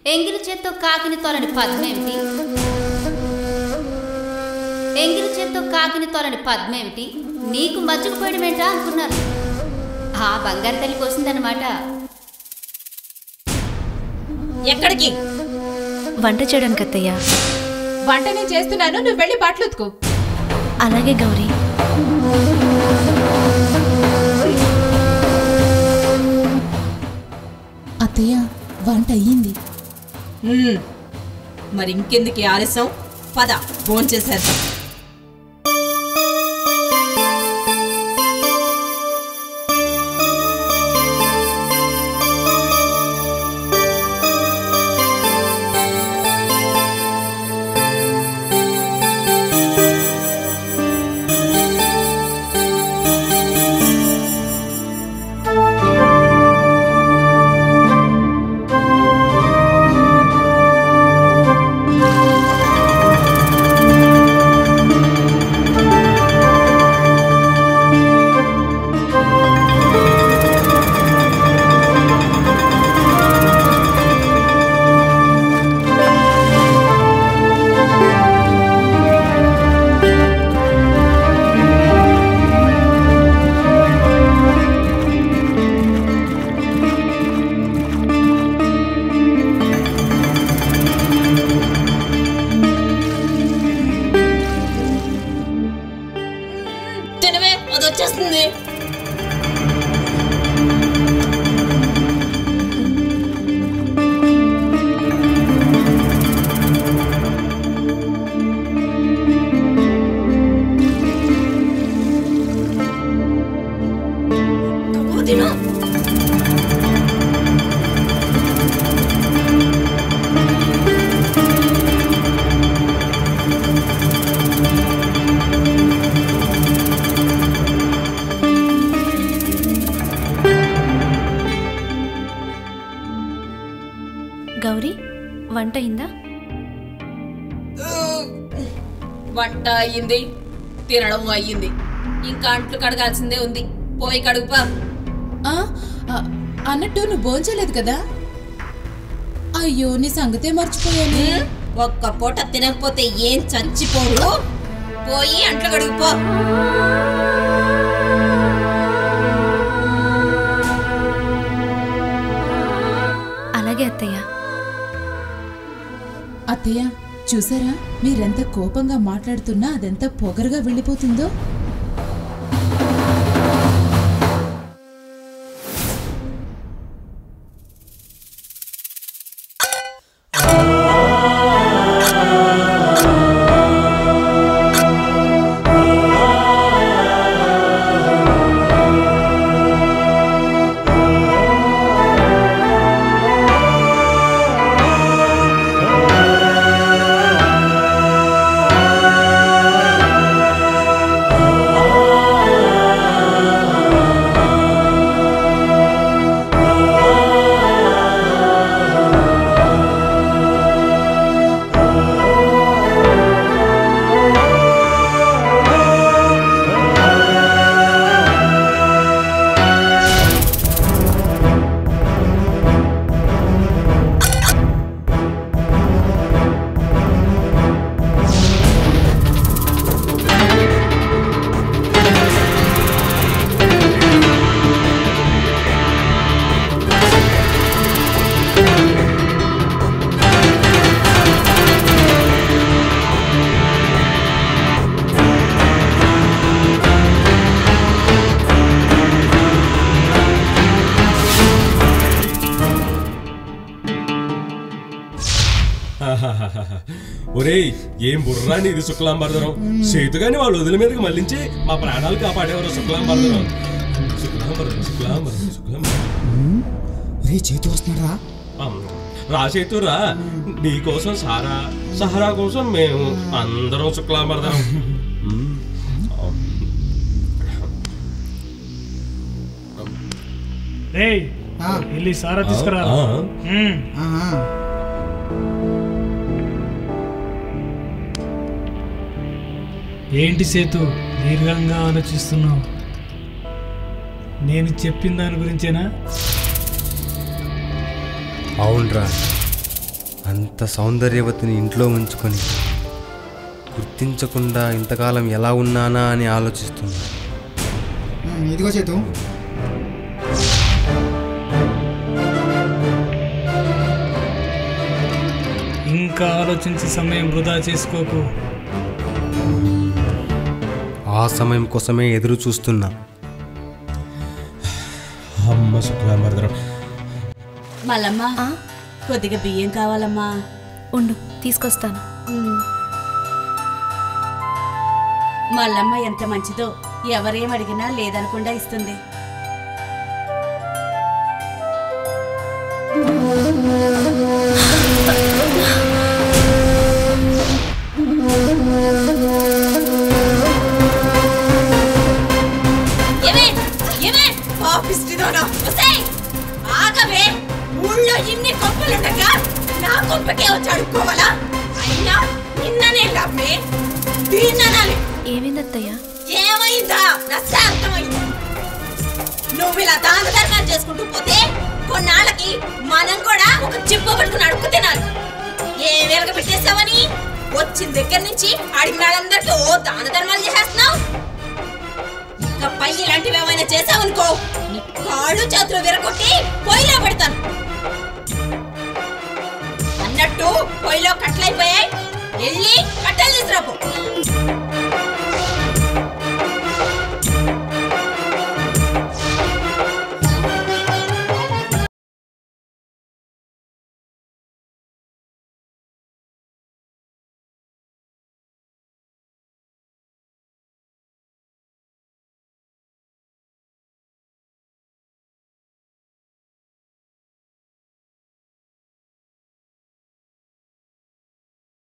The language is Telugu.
ఎంగిలి చేత్తో కాకిని తోలని పద్మేమిటి ఎంగిలి చేత్తో కాకిని తోలని పద్మేమిటి నీకు మజ్జుకుపోయడమేంటా అనుకున్నారు ఆ బంగారు తల్లి కోసిందనమాట ఎక్కడికి వంట చేయడానికి అత్తయ్య వంట నేను చేస్తున్నాను నువ్వు వెళ్ళి బట్టలు ఉతుకు అలాగే గౌరీ అత్తయ్య వంట అయ్యింది మ్మ్. మరి ఇంకెందుకు ఈ ఆలస్యం పద భోంచేసేద్దాం తినవే అది వచ్చేస్తుంది తిను గౌరీ వంట అయిందా వంట అయ్యింది తినడం అయ్యింది ఇంకా అంట్లు కడగాల్సిందే ఉంది పోయి కడుగుపా ఆ, ఆ, అన్నట్టు నువ్వు భోంచలేదు కదా అయ్యో నీ సంగతే మర్చిపోయాను మ్మ్. ఒక్క పూట తినకపోతే ఏం చచ్చిపోడు పోయి అంట్లు కడుగుపో అలాగే అత్తయ్య అత్తయ్య చూసారా మీరెంత కోపంగా మాట్లాడుతున్నా అదెంత పొగరుగా వెళ్ళిపోతుందో ఒరేయ్ ఏం బుర్రా నీది శుక్లాంబరదరం చేతుగాని వాళ్ళు వదిలి మీదకి మళ్ళించి మా ప్రాణాలు కాపాడేవారు శుక్లాంబరదరం శుక్లాంబరదరం శుక్లాంబరదరం శుక్లాంబరదరం రే చేతి వస్తున్నారా అమ్, రా చేతురా నీ కోసం సారా సహరా కోసం మేము అందరం శుక్లాంబరదరం ఉమ్, అమ్. రేయ్ ఆ. వెళ్ళి సారా తీసుకురా ఆ, మ్మ్. ఆ, ఏంటి సేతు దీర్ఘంగా ఆలోచిస్తున్నావు నేను చెప్పిన దాని గురించేనా అవునరా అంత సౌందర్యవతిని ఇంట్లో ఉంచుకొని గుర్తించకుండా ఇంతకాలం ఎలా ఉన్నానా అని ఆలోచిస్తున్నా ఉమ్, ఇదిగో చేతు ఇంకా ఆలోచించి సమయం వృధా చేసుకోకు ఆ సమయం కోసమే ఎదురు చూస్తున్నా అమ్మ శుక్లాంబరధరం మల్లమ్మ ఆ? కొద్దిగా బియ్యం కావాలమ్మా ఉండు తీసుకొస్తాను మల్లమ్మ ఎంత మంచిదో ఎవరేం అడిగినా లేదనకుండా ఇస్తుంది ఏమే ఏమే పాపిస్తుందోనో ఒసేయ్ ఆగవే ఊళ్ళో ఇన్ని కొంపలుండగా నా కొంపకే వచ్చి అడుక్కోవాలా అయినా నిన్ననే లవ్వే దీన్ననాలి ఏమైంది అత్తయ్య ఏమైందా నచ్చ అర్థమైంది నువ్వు ఇలా దాన ధర్మాలు చేసుకుంటూ పోతే కొన్నాళ్ళకి మనం కూడా ఒక చిప్ప పట్టుకుని అడుక్కు తినాలి ఏ వెలగ పెట్టేసావని వచ్చిన దగ్గర నుంచి అడిగిన వాళ్ళందరికీ ఓ దాన ధర్మాలు చేసేస్తున్నావు ఇంకా పై ఇలాంటివి ఏమైనా చేసావనుకో నీ కాళ్ళు చేతులు విరగొట్టి పొయ్యిలో పెడతాను అన్నట్టు పొయ్యిలో కట్లయిపోయాయి వెళ్ళి కట్టెలు తీసుకురాపో